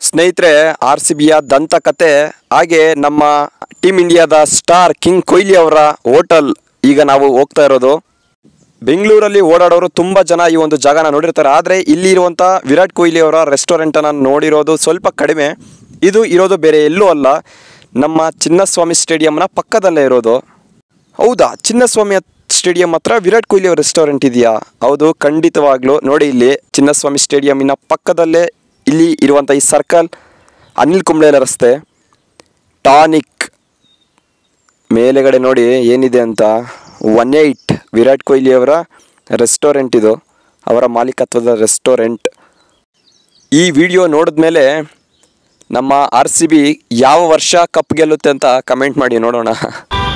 ಸ್ನೇಹಿತರೆ R C ಬಿಯ ದಂತಕತೆ ಹಾಗೆ ನಮ್ಮ ಟೀಮ್ ಇಂಡಿಯಾದ ಸ್ಟಾರ್ ಕಿಂಗ್ ಕೊಹ್ಲಿ ಅವರ ಹೋಟೆಲ್ ಈಗ ನಾವು ಹೋಗ್ತಾ ಇರೋದು ಬೆಂಗಳೂರಲ್ಲಿ ಓಡಾಡೋರು ತುಂಬ ಜನ ಈ ಒಂದು ಜಾಗನ ನೋಡಿರ್ತಾರೆ ಆದರೆ ಇಲ್ಲಿ ಇರುವಂಥ ವಿರಾಟ್ ಕೊಹ್ಲಿ ಅವರ ರೆಸ್ಟೋರೆಂಟನ್ನು ನೋಡಿರೋದು ಸ್ವಲ್ಪ ಕಡಿಮೆ ಇದು ಇರೋದು ಬೇರೆ ಎಲ್ಲೂ ಅಲ್ಲ ನಮ್ಮ ಚಿನ್ನಸ್ವಾಮಿ ಸ್ಟೇಡಿಯಂನ ಪಕ್ಕದಲ್ಲೇ ಇರೋದು ಹೌದಾ ಚಿನ್ನಸ್ವಾಮಿ ಸ್ಟೇಡಿಯಂ ಹತ್ರ ವಿರಾಟ್ ಕೊಹ್ಲಿ ಅವ್ರ ರೆಸ್ಟೋರೆಂಟ್ ಇದೆಯಾ ಹೌದು ಖಂಡಿತವಾಗ್ಲೂ ನೋಡಿ ಇಲ್ಲಿ ಚಿನ್ನಸ್ವಾಮಿ ಸ್ಟೇಡಿಯಂನ ಪಕ್ಕದಲ್ಲೇ ಇಲ್ಲಿ ಇರುವಂಥ ಈ ಸರ್ಕಲ್ ಅನಿಲ್ ಕುಂಬ್ಳೆಲ ರಸ್ತೆ ಟಾನಿಕ್ ಮೇಲೆಗಡೆ ನೋಡಿ ಏನಿದೆ ಅಂತ ಒನ್ ಏಯ್ಟ್ ವಿರಾಟ್ ಕೊಹ್ಲಿ ಅವರ ರೆಸ್ಟೋರೆಂಟ್ ಇದು ಅವರ ಮಾಲೀಕತ್ವದ ರೆಸ್ಟೋರೆಂಟ್ ಈ ವಿಡಿಯೋ ನೋಡಿದ್ಮೇಲೆ ನಮ್ಮ ಆರ್ ಸಿ ಬಿ ಯಾವ ವರ್ಷ ಕಪ್ ಗೆಲ್ಲುತ್ತೆ ಅಂತ ಕಮೆಂಟ್ ಮಾಡಿ ನೋಡೋಣ